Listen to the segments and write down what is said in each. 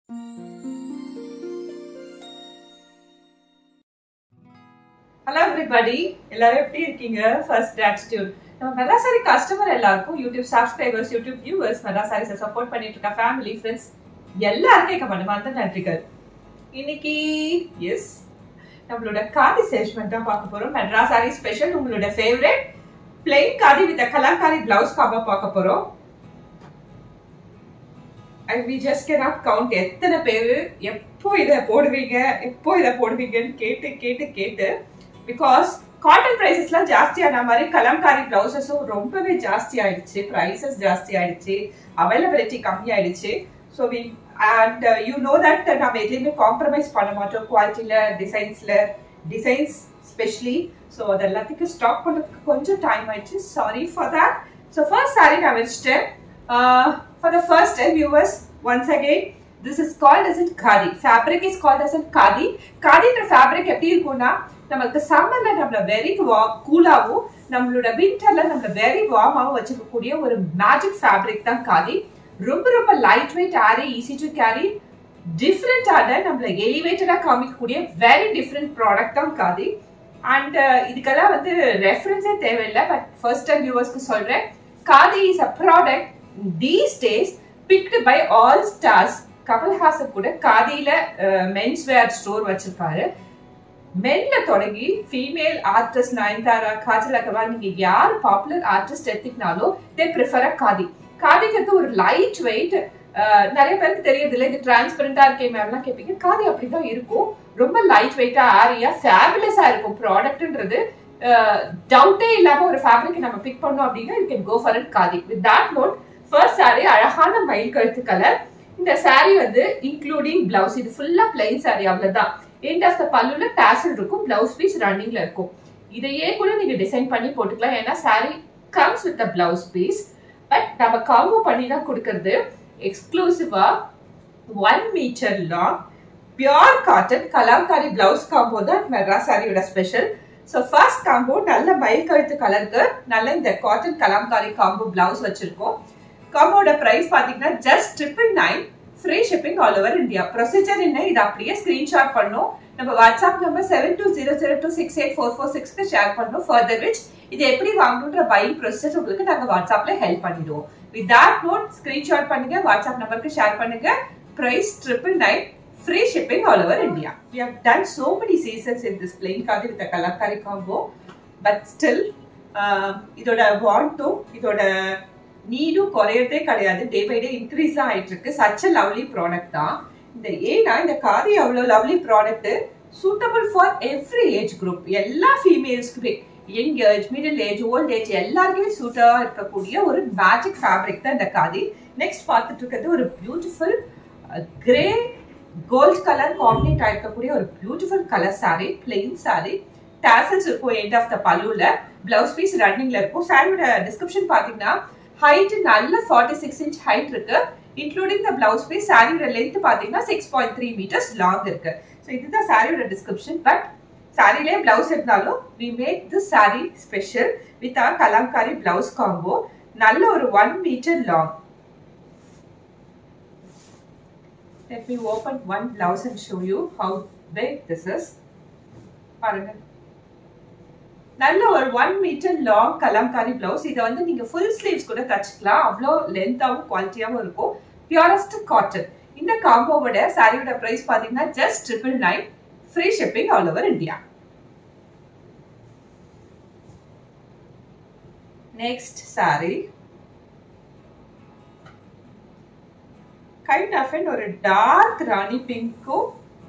Hello everybody எல்லாரும் எப்படி இருக்கீங்க ஃபர்ஸ்ட் கிராட்டிடியூட் நம்ம மெட்ராசாரி கஸ்டமர் எல்லாருக்கும் யூடியூப் சப்ஸ்கிரைபர்ஸ் யூடியூப் வியூவர்ஸ் மெட்ராசாரிஸை சப்போர்ட் பண்ணிட்டு இருக்க ஃபேமிலி ஃப்ரெண்ட்ஸ் எல்லாருக்கும் எங்க மனமார்ந்த நன்றிகள் இன்னைக்கு எஸ் நம்மளோட காதி சேல்ஸ்மெண்ட் தான் பார்க்க போறோம் மெட்ராசாரி ஸ்பெஷல் உங்களோட favourite plain khadi with kalamkari blouse combo பார்க்க போறோம் வி ஜஸ்ட் கேனாட் கவுண்ட் எத்தனை பேர் எப்போ இதை போடுவீங்க எப்போ இதை போடுவீங்கன்னு கேட்டு கேட்டு கேட்டு பிகாஸ் காட்டன் ப்ரைஸஸ்லாம் ஜாஸ்தியான மாதிரி கலம்காரி பிளவுசஸும் ரொம்பவே ஜாஸ்தி ஆயிடுச்சு ப்ரைஸஸ் ஜாஸ்தி ஆயிடுச்சு அவைலபிலிட்டி கம்மி ஆயிடுச்சு so we and you know that நம்ம எதுலையுமே காம்ப்ரமைஸ் பண்ண மாட்டோம் குவாலிட்டியில் டிசைன்ஸில் டிசைன்ஸ் ஸ்பெஷலி ஸோ அது எல்லாத்துக்கும் ஸ்டாக் பண்ணுறதுக்கு கொஞ்சம் டைம் ஆயிடுச்சு sorry for that so first sari நான் வச்சுட்டேன் for the first time viewers once again this is called as in khadi fabric is called as in khadi காதின்ற ஃபேப்ரிக் எப்படி இருக்கும்னா நம்மளுக்கு சம்மர்ல நம்மள வெரி வா கூலாவும் நம்மளோட விண்டர்ல நம்மள வெரி வார்மாவும் வச்சுக்கக்கூடிய ஒரு மேஜிக் ஃபேப்ரிக் தான் காதி ரொம்ப ரொம்ப light weight airy easy to carry டிஃப்ரெண்டான நம்மள எலிவேட்டடா காமிக்கக்கூடிய வெரி டிஃப்ரெண்ட் ப்ராடக்ட் தான் காதி அண்ட் இதுக்கெல்லாம் வந்து ரெஃபரன்ஸே தேவையில்லை பட் ஃபர்ஸ்ட் டைம் வியூவர்ஸ்க்கு சொல்றேன் khadi is a product these days picked by all stars Kamal Haasan கூட காதியில மென்ஸ் வேர் ஸ்டோர் வச்சிருப்பாரு மென்ல தொடங்கி ஃபீமேல் ஆர்டிஸ்ட் நயன்தாரா காஜல் அகர்வால் நீங்க யார் பாப்புலர் ஆர்டிஸ்ட் எடுத்துக்கினாலும் தே ப்ரிஃபர் அ காதி காதிங்கிறது ஒரு லைட் வெயிட் நிறைய பேருக்கு தெரியுது இல்லை இது டிரான்ஸ்பரண்டா இருக்கே மேம்லாம் கேட்பீங்க காதி அப்படிதான் இருக்கும் ரொம்ப லைட் வெயிட்டா ஆரியா ஃபேபுலஸா இருக்கும் ப்ராடக்ட்ன்றது டவுட்டே இல்லாம ஒரு ஃபேப்ரிக் நம்ம பிக் பண்ணோம் அப்படின்னா you can go for it khadi with that note first sari அழகான மயில் கழுத்து கலர் இந்த சாரி வந்து இன்க்ளூடிங் பிளவுஸ் இது ஃபுல்லா பிளைன் சாரி அவ்வளவுதான் எண்ட் ஆஃப் த பல்லுல டேசல் இருக்கும் பிளவுஸ் பீஸ் ரன்னிங்ல இருக்கும் இதையே கூட நீங்க டிசைன் பண்ணி போட்டுக்கலாம் ஏன்னா sari comes with blouse piece but நம்ம காம்போ பண்ணி தான் கொடுக்கறது எக்ஸ்க்ளூசிவா one metre long pure cotton kalamkari blouse combo தான் மெட்ராஸ் சாரியோட ஸ்பெஷல் ஸோ ஃபர்ஸ்ட் காம்போ நல்ல மயில் கழுத்து கலருக்கு நல்ல இந்த காட்டன் கலாம்காரி காம்போ பிளவுஸ் வச்சிருக்கோம் காம்போட பிரைஸ் பாத்தீங்கன்னா just triple nine free shipping all over India procedure என்ன இது அப்படியே ஸ்கிரீன்ஷாட் பண்ணும் நம்ம WhatsApp number seven two zero zero two six eight four four சிக்ஸ்க்கு ஷேர் பண்ணணும் ஃபர்தர் விச் இது எப்படி வாங்கணுன்ற பையிங் ப்ரொசீஜர் உங்களுக்கு நாங்கள் வாட்ஸ்அப்ல ஹெல்ப் பண்ணிடுவோம் வித் தட் நோட் ஸ்கிரீன்ஷாட் பண்ணுங்க வாட்ஸ்அப் நம்பருக்கு ஷேர் பண்ணுங்க price triple nine free shipping all over India we have done so many seasons in this plain khadi with kalamkari combo but still இதோட வாண்டும் இதோட நீடும் குறையறதே கிடையாது டே பை டே இன்க்ரீஸ் தான் ஆயிட்டு இருக்கு சச் அ லவ்லி ப்ராடக்ட் தான் இந்த ஏன்னா இந்த காதி அவ்வளோ lovely product suitable for every age group எல்லா ஃபீமேல்ஸ்க்குமே young age middle age old age எல்லாருக்குமே சூட்டா இருக்கக்கூடிய ஒரு மேஜிக் ஃபேப்ரிக் தான் இந்த காதி நெக்ஸ்ட் பார்த்துட்டு இருக்கிறது ஒரு beautiful grey gold colour combinate ஆயிருக்கக்கூடிய ஒரு beautiful colour sari plain sari tassels இருக்கும் எண்ட் ஆஃப் த பல்லுல பிளவுஸ் பீஸ் ரன்னிங்ல இருக்கும் சாரியோட டிஸ்கிரிப்ஷன் பாத்தீங்கன்னா ஹைட் நல்ல ஃபார்ட்டி சிக்ஸ் இன்ச் ஹைட் இருக்கு இன்க்ளூடிங் த பிளவுஸ் பீஸ் சாரியோட லென்த் பாத்தீங்கன்னா six point three metres long இருக்கு ஸோ இதுதான் சாரியோட டிஸ்கிரிப்ஷன் பட் சாரிலே பிளவுஸ் இருந்தாலும் we make this sari special with our kalamkari blouse combo நல்ல ஒரு one metre long Let me open one blouse and show you how big this is. பாருங்க நல்ல ஒரு one metre long kalamkari blouse இதை வந்து நீங்க ஃபுல் ஸ்லீவ்ஸ் கூட தச்சுக்கலாம் அவ்வளோ லென்த்தாகவும் குவாலிட்டியாகவும் இருக்கும் பியூரஸ்ட் காட்டன் இந்த காம்போவோட சாரியோட பிரைஸ் பார்த்தீங்கன்னா just triple nine free shipping all over India next sari kind of and ஒரு டார்க் ராணி பிங்க்கும்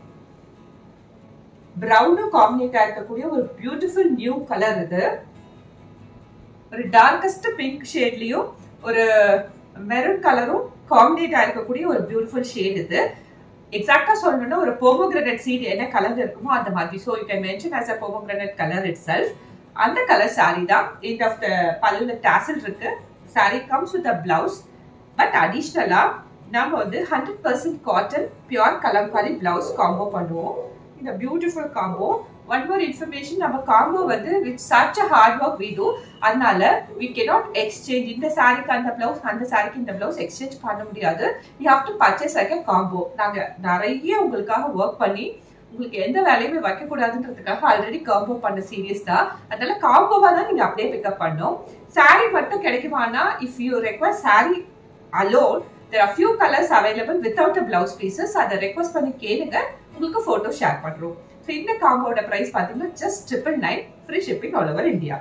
ப்ரௌனும் காம்பினேட் இருக்கக்கூடிய ஒரு பியூட்டிஃபுல் நியூ கலர் இது ஒரு டார்கஸ்ட் பிங்க் ஷேட்லயும் ஒரு மெரூன் கலரும் காம்பினேட் இருக்கக்கூடிய ஒரு பியூட்டிஃபுல் ஷேட் இது எக்ஸாக்டா சொல்லணும்னா ஒரு போமோகிரனட் சீட் என்ன கலர் இருக்குமோ அந்த மாதிரி so you can mention as a pomegranate colour itself அந்த கலர் சாரி தான் எண்ட் ஆஃப் த பல்லுல டேசல் இருக்கு sari comes with a blouse but அடிஷ்னலா நம்ம வந்து hundred percent cotton pure kalamkari blouse combo பண்ணுவோம் இந்த beautiful combo one more information நம்ம காம்போ வந்து with such a hard work we do அதனால வி கெனாட் எக்ஸ்சேஞ்ச் இந்த சாரிக்கு அந்த பிளவுஸ் அந்த சாரிக்கு இந்த பிளவுஸ் எக்ஸ்சேஞ்ச் பண்ண முடியாது you have to purchase like combo நாங்க நிறைய உங்களுக்காக ஒர்க் பண்ணி உங்களுக்கு எந்த வேலையுமே வைக்க கூடாதுன்றதுக்காக ஆல்ரெடி காம்போ பண்ண சீரியஸ் தான் அதனால காம்போவா தான் நீங்க அப்படியே பிக்கப் பண்ணோம் சாரி மட்டும் கிடைக்குமானா if you require sari alone there are few colours available without a blouse pieces அதை ரெக்வஸ்ட் பண்ணி கேளுங்க உங்களுக்கு ஃபோட்டோ ஷேர் பண்றோம் ஸோ இந்த காம்போட ப்ரைஸ் பார்த்தீங்கன்னா just triple nine free shipping all over India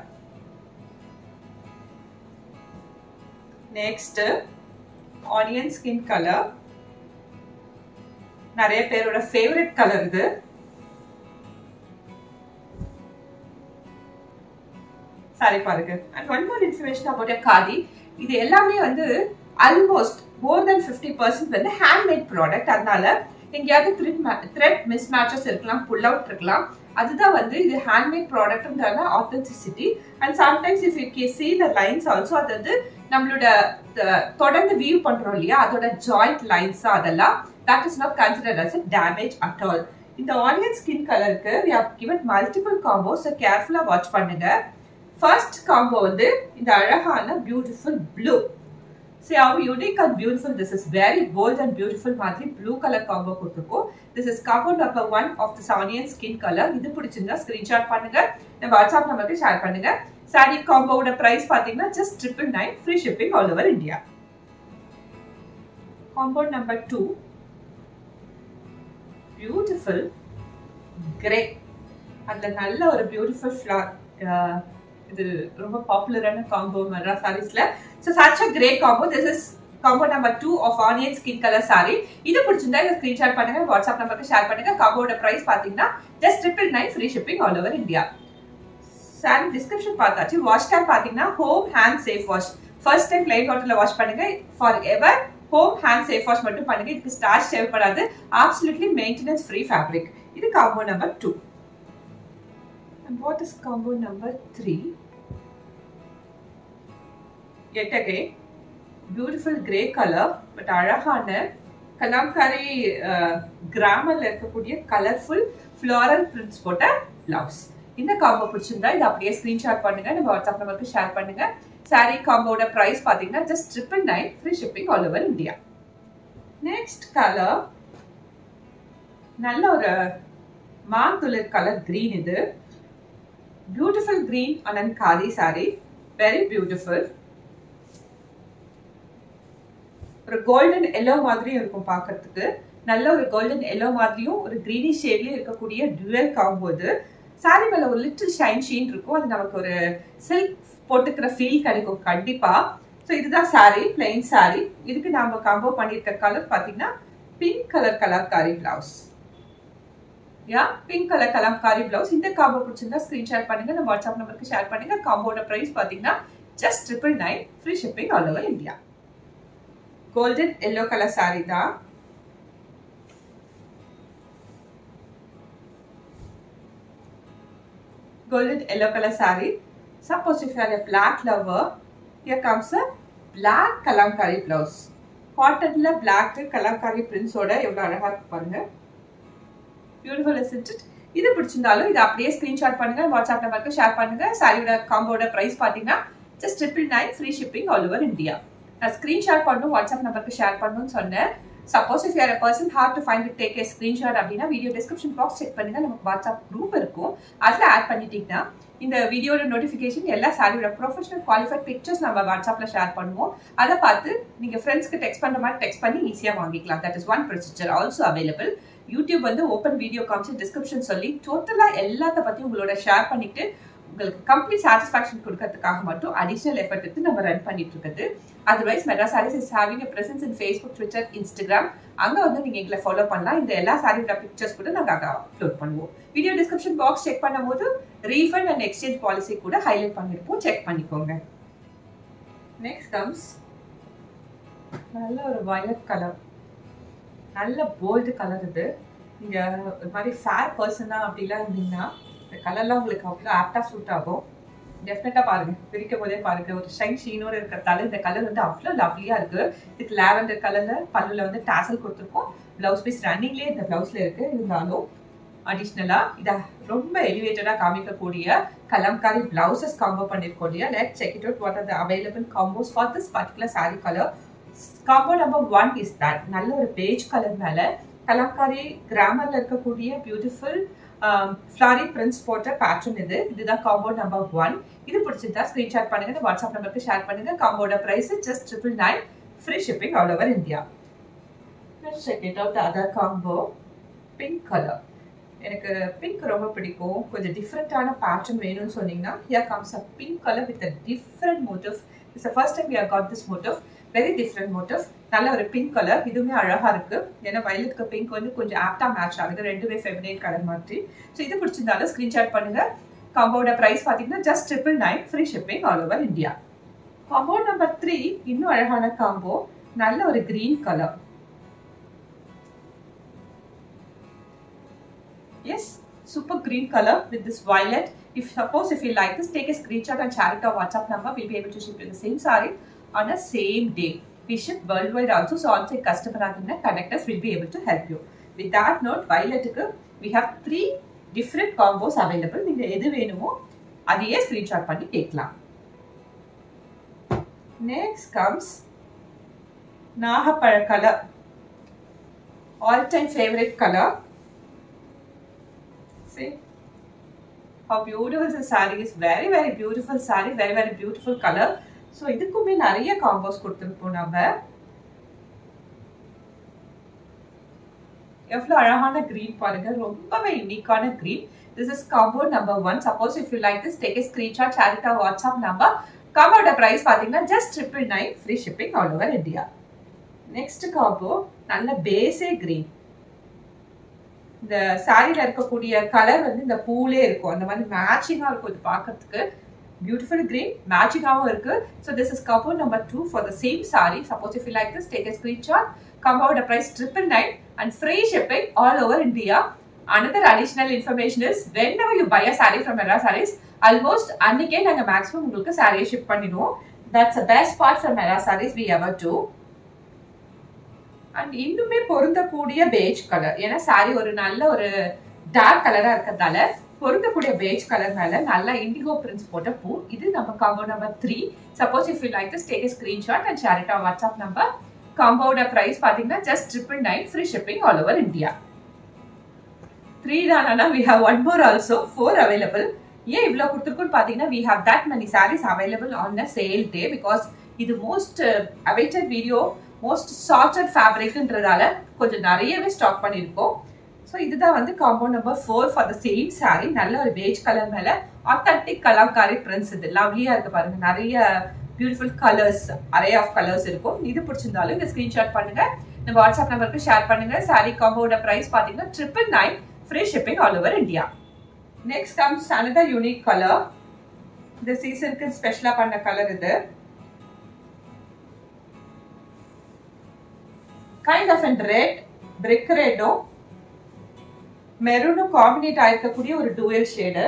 next onion skin colour நிறைய பேரோட ஃபேவரட் கலர் இது சாரி பாருங்க and one more information about khadi இது எல்லாமே வந்து almost more than fifty percent வந்து ஹேண்ட்மேட் ப்ராடக்ட் அதனால எங்கேயாவது த்ரெட் த்ரெட் மிஸ் மேட்சஸ் இருக்கலாம் புல் அவுட் இருக்கலாம் அதுதான் வந்து இது ஹேண்ட்மேட் ப்ராடக்ட்ன்றால authenticity and sometimes if you can see the lines also அது வந்து நம்மளோட தொடர்ந்து வியூ பண்றோம் இல்லையா அதோட ஜாயிண்ட் லைன்ஸ் அதெல்லாம் that is not consider as damage at all இந்த ஆனியன் ஸ்கின் கலருக்கு we have given multiple combo so கேர்ஃபுல்லா வாட்ச் பண்ணுங்க ஃபர்ஸ்ட் காம்போ வந்து இந்த அழகான beautiful blue See how unique and beautiful this is. Very bold and beautiful மாதிரி blue color combo கொடுத்துருக்கோம். This is combo number one of the onion skin color. இது பிடிச்சிருந்தா screenshot பண்ணுங்க. நம்ம வாட்ஸ்அப் நம்பருக்கு ஷேர் பண்ணுங்க. சாரி காம்போவோட பிரைஸ் பாத்தீங்கன்னா just triple nine free shipping all over India combo number two beautiful grey அதுல நல்ல ஒரு பியூட்டிஃபுல் ஃபிளார் இது ரொம்ப பாப்புலரான காம்போ மெட்ரா சாரீஸ்ல so such a grey combo this is combo number two of onion skin colour sari இது பிடிச்சிருந்தா இதை ஸ்கிரீன்ஷாட் பண்ணுங்க வாட்ஸ்அப் நம்பருக்கு ஷேர் பண்ணுங்க காம்போட பிரைஸ் பாத்தீங்கன்னா just triple nine free shipping all over India sari description பார்த்தாச்சு வாஷ் டைம் பாத்தீங்கன்னா home hand safe wash first time plain வாட்டர்ல வாஷ் பண்ணுங்க forever home hand safe wash மட்டும் பண்ணுங்க இதுக்கு ஸ்டார்ச் தேவைப்படாது ஆப்சல்யூட்லி மெயின்டெனன்ஸ் ஃப்ரீ ஃபேப்ரிக் இது combo number two And what is combo number three? Yet again, beautiful grey color, but அழகான கலாம்காரி கிராமர்ல இருக்கக்கூடிய கலர்ஃபுல் ஃப்ளோரல் பிரிண்ட்ஸ் போட்ட பிளவுஸ் இந்த காம்போ பிடிச்சிருந்தா இதை அப்படியே ஸ்கிரீன்ஷாட் பண்ணுங்க நம்ம வாட்ஸ்அப் நம்பருக்கு ஷேர் பண்ணுங்க சாரி காம்போட பிரைஸ் பாத்தீங்கன்னா just triple nine free shipping all over India next colour நல்ல ஒரு மாந்துளிர் கலர் கிரீன் இது beautiful green and khadi sari very beautiful ஒரு கோல்டன் எல்லோ மாதிரியும் இருக்கும் பார்க்கறதுக்கு நல்ல ஒரு கோல்டன் எல்லோ மாதிரியும் ஒரு கிரீனி ஷேட்லயும் இருக்கக்கூடிய டுவல் காம்போ இது சாரி மேல ஒரு லிட்டில் ஷைன் ஷீன் இருக்கும் அது நமக்கு ஒரு சில்க் போட்டுக்கிற ஃபீல் கிடைக்கும் கண்டிப்பா ஸோ இதுதான் சாரி பிளெயின் சாரி இதுக்கு நாம காம்போ பண்ணியிருக்க கலர் பார்த்தீங்கன்னா pink colour kalamkari blouse yeah pink colour kalamkari blouse இந்த காம்போ பிடிச்சிருந்தா ஸ்கிரீன்ஷாட் பண்ணுங்க நம்ம வாட்ஸ்அப் நம்பருக்கு ஷேர் பண்ணுங்க காம்போட பிரைஸ் பாத்தீங்கன்னா just triple nine free shipping all over India golden yellow colour sari தான் golden yellow color saree. Suppose if you are a black lover, here comes a black kalamkari blouse. காட்டன்ல black kalamkari பிரிண்ட்ஸோட எவ்வளவு அழகா இருக்கு பாருங்க பியூட்டிஃபுல் இஸ் இது பிடிச்சிருந்தாலும் இது அப்படியே ஸ்கிரீன்ஷாட் பண்ணுங்க வாட்ஸ்அப் நம்பருக்கு ஷேர் பண்ணுங்க சாரியோட காம்போட பிரைஸ் பாத்தீங்கன்னா just triple nine free shipping all over India நான் ஸ்கிரீன்ஷாட் பண்ணணும் வாட்ஸ்அப் நம்பருக்கு ஷேர் பண்ணணும்னு சொன்னேன் suppose if your person hard to find take a screenshot அப்படின்னா வீடியோ டிஸ்கிரிப்ஷன் பாக்ஸ் செக் பண்ணுங்க நமக்கு வாட்ஸ்அப் குரூப் இருக்கும் அதில் ஆட் பண்ணிட்டீங்கன்னா இந்த வீடியோட நோட்டிஃபிகேஷன் எல்லா சாரியோட ப்ரொஃபஷனல் குவாலிஃபைட் பிக்சர்ஸ் நம்ம வாட்ஸ்அப்ல ஷேர் பண்ணுவோம் அதை பார்த்து நீங்க ஃப்ரெண்ட்ஸ்க்கு டெக்ஸ்ட் பண்ற மாதிரி டெக்ஸ்ட் பண்ணி ஈஸியா வாங்கிக்கலாம் that is one procedure also available YouTube வந்து ஓப்பன் வீடியோ காமிச்சு டிஸ்கிரிப்ஷன் சொல்லி டோட்டலா எல்லாத்த பத்தி உங்களோட ஷேர் பண்ணிட்டு உங்களுக்கு கம்ப்ளீட் சாட்டிஸ்ஃபேக்ஷன் கொடுக்கறதுக்காக மட்டும் அடிஷனல் எஃபர்ட் எடுத்து நம்ம ரன் பண்ணிட்டு இருக்குது otherwise Madras saris is having presence in Facebook Twitter Instagram அங்க வந்து நீங்க எங்களை ஃபாலோ பண்ணலாம் இந்த எல்லா சாரியோட பிக்சர்ஸ் கூட நாங்க அங்க அப்லோட் பண்ணுவோம் வீடியோ டிஸ்கிரிப்ஷன் பாக்ஸ் செக் பண்ணும்போது ரீஃபண்ட் அண்ட் எக்ஸ்சேஞ்ச் பாலிசி கூட ஹைலைட் பண்ணிருப்போம் செக் பண்ணிக்கோங்க நெக்ஸ்ட் கம்ஸ் நல்ல ஒரு வயலட் கலர் நல்ல போல்டு கலர் இது நீங்க ஒரு மாதிரி ஃபேர் பர்சனா அப்படிலாம் இருந்தீங்கன்னா இந்த கலர்லாம் உங்களுக்கு அவ்வளோ ஆப்டா சூட் ஆகும் டெஃபினட்டா பாருங்க பிரிக்கும் போதே பாருங்க ஒரு ஷைன் ஷீனோட இருக்கிறதால இந்த கலர் வந்து அவ்வளோ லவ்லியா இருக்கு இதுக்கு லாவெண்டர் கலர்ல பல்லுல வந்து டாசல் கொடுத்துருக்கோம் பிளவுஸ் பீஸ் ரன்னிங்லேயே இந்த பிளவுஸ்ல இருக்கு இருந்தாலும் அடிஷ்னலா இத ரொம்ப எலிவேட்டடா காமிக்கக்கூடிய கலம்காரி பிளவுசஸ் காம்போ பண்ணிருக்கோம் இல்லையா let check it out what are the available combos for this particular sari colour combo number one is that நல்ல ஒரு பேஜ் கலர் மேல கலம்காரி கிராமர்ல இருக்கக்கூடிய பியூட்டிஃபுல் ஃப்ளாரி பிரிண்ட்ஸ் போட்ட பேட்டர்ன் இது இதுதான் காம்போ நம்பர் ஒன் இது பிடிச்சிருந்தா ஸ்கிரீன்ஷாட் பண்ணுங்க வாட்ஸ்அப் நம்பருக்கு ஷேர் பண்ணுங்க காம்போட price just triple nine free shipping all over India Let's check it out the other combo. Pink colour எனக்கு பிங்க் ரொம்ப பிடிக்கும் கொஞ்சம் டிஃப்ரெண்ட்டான பேட்டர்ன் வேணும்னு சொன்னீங்கன்னா here comes a pink colour with a different motif it's a first time you got this motif very different motif நல்ல ஒரு pink colour இதுவுமே அழகா இருக்கு ஏன்னா வயலட்க்கு பிங்க் வந்து கொஞ்சம் ஆப்டா மேட்ச் ஆகுது ரெண்டுமே ஃபெமினைட் கலர் மாதிரி ஸோ இது பிடிச்சிருந்தாலும் ஸ்கிரீன்ஷாட் பண்ணுங்க காம்போட ப்ரைஸ் பார்த்தீங்கன்னா just triple nine free shipping all over India combo number three இன்னும் அழகான காம்போ நல்ல ஒரு green colour Yes, super green color with this violet. If suppose if you like this, take a screenshot and share it our WhatsApp number. We'll be able to ship you the same saree on the same day. We ship worldwide also, so on-site customer agreement connectors will be able to help you. With that note, violet we have three different combos available. நீங்க எது வேணுமோ அதையே screenshot பண்ணி கேட்கலாம் next comes நாகப்பழ colour all time favourite colour See how beautiful the saree is. Very, very beautiful saree. Very, very beautiful color. So இதுக்குமே நிறைய combos கொடுத்துருப்போம் நம்ம எவ்வளோ அழகான கிரீன் பாருங்க ரொம்பவே யூனிக்கான green this is combo number one suppose if you like this take a screenshot share it WhatsApp number காம்போட ப்ரைஸ் பார்த்தீங்கன்னா just triple nine free shipping all over India next combo நல்ல பேஸே கிரீன் இந்த சாரியில இருக்கக்கூடிய colour வந்து இந்த பூலே இருக்கும் அந்த மாதிரி மேட்சிங்கா இருக்கும் இது பார்க்கறதுக்கு பியூட்டிஃபுல் கிரீன் மேட்சிங்காகவும் இருக்கு ஸோ திஸ் இஸ் கபோர் number two for the same sari suppose if you like this take a screenshot கம்போட price triple nine and free shipping all over India another additional information is whenever you buy a sari from Mera Sarees almost அன்னைக்கே நாங்கள் maximum உங்களுக்கு சாரியை ship பண்ணிடுவோம் that's a best part from Mera Sarees we ever do and இன்னுமே பொருந்தக்கூடிய beige colour ஏன்னா sorry ஒரு நல்ல ஒரு டார்க் கலரா இருக்கிறதால பொருந்தக்கூடிய பேஜ் கலர் மேல நல்ல இண்டிகோ பிரிண்ட்ஸ் போட்ட பூ இது நம்ம combo number three suppose if you like this take screenshot and share it WhatsApp number காம்போட பிரைஸ் பாத்தீங்கன்னா just triple nine free shipping all over India three தானா we have one more also four available ஏன் இவ்வளோ கொடுத்துருக்குன்னு பார்த்தீங்கன்னா we have that many saris available on the sale day because இது most awaited video most charted ஃபேப்ரிக்ன்றதால கொஞ்சம் நிறையவே stock பண்ணியிருக்கோம் ஸோ இதுதான் வந்து combo number four for the same sari நல்ல ஒரு பேஜ் கலர் மேல ஆத்தன்டிக் கலாக்காரி பிரிண்ட்ஸ் இது லவ்லியா இருக்கு பாருங்க நிறைய beautiful colours array of colours இருக்கும் இது பிடிச்சிருந்தாலும் இந்த ஸ்கிரீன்ஷாட் பண்ணுங்க இந்த வாட்ஸ்அப் நம்பருக்கு ஷேர் பண்ணுங்க சாரி காம்போட பிரைஸ் பாத்தீங்கன்னா triple nine free shipping all over India next comes another unique colour இந்த சீசனுக்கு ஸ்பெஷலா பண்ண கலர் இது kind of and red brick ரெட்டும் மெரூனும் காம்பினேட் ஆயிருக்கக்கூடிய ஒரு dual shade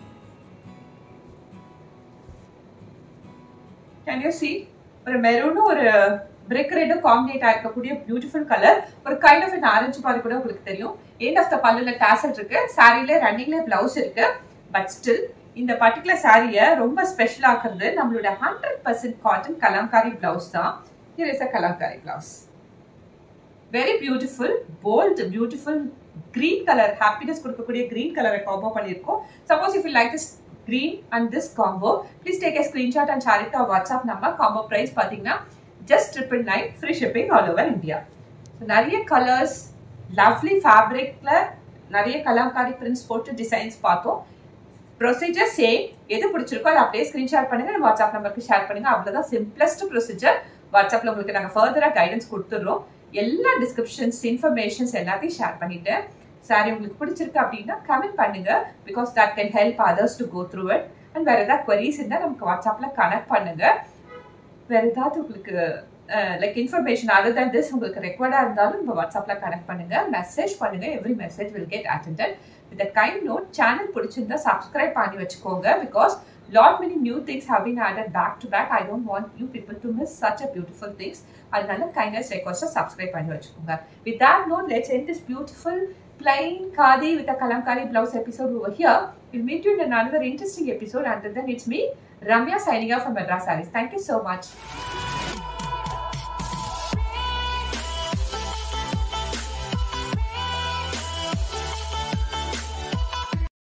can you see ஒரு மெரூனும் ஒரு பிரிக் ரெட்டும் காம்பினேட் ஆயிருக்கக்கூடிய பியூட்டிஃபுல் கலர் ஒரு கைண்ட் ஆஃப் ஆரஞ்சு பாரு கூட உங்களுக்கு தெரியும் எண்ட் ஆஃப் த பல்லுல டேசல் இருக்கு சாரில ரன்னிங்ல பிளவுஸ் இருக்கு பட் ஸ்டில் இந்த பர்டிகுலர் சாரிய ரொம்ப ஸ்பெஷல் ஆக்குறது நம்மளோட hundred percent cotton Kalamkari blouse தான் here is a Kalamkari blouse very beautiful bold beautiful green colour happiness கொடுக்கக்கூடிய கிரீன் கலரை காம்போ பண்ணியிருக்கோம் suppose if you like this green and this combo please take a screenshot and share it WhatsApp number combo price பார்த்தீங்கன்னா just triple nine free shipping all over India நிறைய colours lovely ஃபேப்ரிக்ல நிறைய Kalamkari prints போட்டு designs பார்த்தோம் procedure same எது பிடிச்சிருக்கோ அதை அப்படியே ஸ்கிரீன்ஷாட் பண்ணுங்க வாட்ஸ்அப் நம்பருக்கு ஷேர் பண்ணுங்க அவ்வளோதான் சிம்பிளஸ்ட் ப்ரொசீஜர் வாட்ஸ்அப்ல உங்களுக்கு நாங்கள் ஃபர்தராக கைடன்ஸ் கொடுத்துட்றோம் எல்லா டிஸ்கிரிப்ஷன்ஸ் இன்ஃபர்மேஷன்ஸ் எல்லாத்தையும் ஷேர் பண்ணிட்டேன் சாரி உங்களுக்கு பிடிச்சிருக்கு அப்படின்னா கமெண்ட் பண்ணுங்க because that can help others to go through it and வேற ஏதாவது queries இருந்தால் நமக்கு வாட்ஸ்அப்ல கனெக்ட் பண்ணுங்க வேற ஏதாவது உங்களுக்கு like information other than this உங்களுக்கு ரெக்வர்டா இருந்தாலும் உங்க வாட்ஸ்அப்ல கனெக்ட் பண்ணுங்க மெசேஜ் பண்ணுங்க every message will get attended with kind note channel பிடிச்சிருந்தா சப்ஸ்கிரைப் பண்ணி வச்சுக்கோங்க because lot many new things have been added back to back. I don't want you people to miss such a beautiful things. அதனால kindness ரெக்வஸ்ட்டை subscribe பண்ணி வச்சுக்கோங்க with that note let's end this beautiful plain khadi with a kalamkari blouse episode over here we'll meet you in another interesting episode until then it's me ramya signing off from madras sarees thank you so much